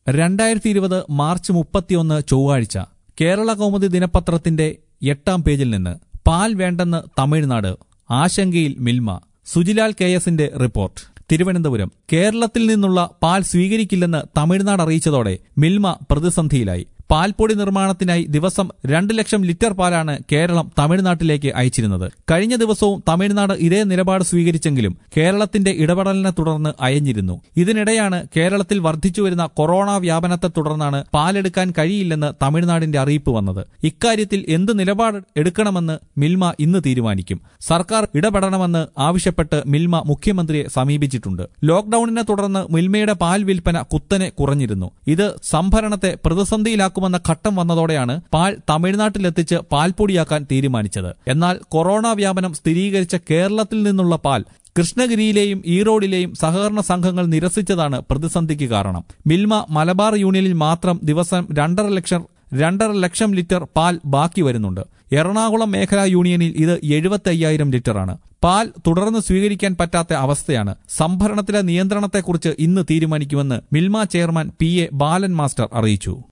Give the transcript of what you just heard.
രണ്ടായിരത്തി ഇരുപത് മാർച്ച് മുപ്പത്തിയൊന്ന് ചൊവ്വാഴ്ച കേരള കൗമുദി ദിനപത്രത്തിന്റെ എട്ടാം പേജിൽ നിന്ന് പാൽ വേണ്ടെന്ന് തമിഴ്നാട് ആശങ്കയിൽ മിൽമ സുജിലാൽ കെ എസിന്റെ റിപ്പോർട്ട് തിരുവനന്തപുരം കേരളത്തിൽ നിന്നുള്ള പാൽ സ്വീകരിക്കില്ലെന്ന് തമിഴ്നാട് അറിയിച്ചതോടെ മിൽമ പ്രതിസന്ധിയിലായി പാൽപ്പൊടി നിർമ്മാണത്തിനായി ദിവസം രണ്ട് ലക്ഷം ലിറ്റർ പാലാണ് കേരളം തമിഴ്നാട്ടിലേക്ക് അയച്ചിരുന്നത് കഴിഞ്ഞ ദിവസവും തമിഴ്നാട് ഇതേ നിലപാട് സ്വീകരിച്ചെങ്കിലും കേരളത്തിന്റെ ഇടപെടലിനെ തുടർന്ന് അയഞ്ഞിരുന്നു ഇതിനിടെയാണ് കേരളത്തിൽ വർദ്ധിച്ചുവരുന്ന കൊറോണ വ്യാപനത്തെ തുടർന്നാണ് പാലെടുക്കാൻ കഴിയില്ലെന്ന് തമിഴ്നാടിന്റെ അറിയിപ്പ് വന്നത് ഇക്കാര്യത്തിൽ എന്ത് നിലപാട് എടുക്കണമെന്ന് മിൽമ ഇന്ന് തീരുമാനിക്കും സർക്കാർ ഇടപെടണമെന്ന് ആവശ്യപ്പെട്ട് മിൽമ മുഖ്യമന്ത്രിയെ സമീപിച്ചിട്ടുണ്ട് ലോക്ഡൌണിനെ തുടർന്ന് മിൽമയുടെ പാൽ വിൽപ്പന കുത്തനെ കുറഞ്ഞിരുന്നു ഇത് സംഭരണത്തെ പ്രതിസന്ധിയിലാക്കുമെന്ന ഘട്ടം വന്നതോടെയാണ് പാൽ തമിഴ്നാട്ടിലെത്തിച്ച് പാൽപ്പൊടിയാക്കാൻ തീരുമാനിച്ചത് എന്നാൽ കൊറോണ വ്യാപനം സ്ഥിരീകരിച്ച കേരളത്തിൽ നിന്നുള്ള പാൽ കൃഷ്ണഗിരിയിലെയും ഈറോഡിലെയും സഹകരണ സംഘങ്ങൾ നിരസിച്ചതാണ് പ്രതിസന്ധിക്ക് കാരണം മിൽമ മലബാർ യൂണിയനിൽ മാത്രം ദിവസം രണ്ടര ലക്ഷം രണ്ടര ലക്ഷം ലിറ്റർ പാൽ ബാക്കി വരുന്നുണ്ട് എറണാകുളം മേഖലാ യൂണിയനിൽ ഇത് എഴുപത്തി അയ്യായിരം ലിറ്ററാണ് പാൽ തുടർന്ന് സ്വീകരിക്കാൻ പറ്റാത്ത അവസ്ഥയാണ് സംഭരണത്തിലെ നിയന്ത്രണത്തെക്കുറിച്ച് ഇന്ന് തീരുമാനിക്കുമെന്ന് Milma chairman P A Balan master അറിയിച്ചു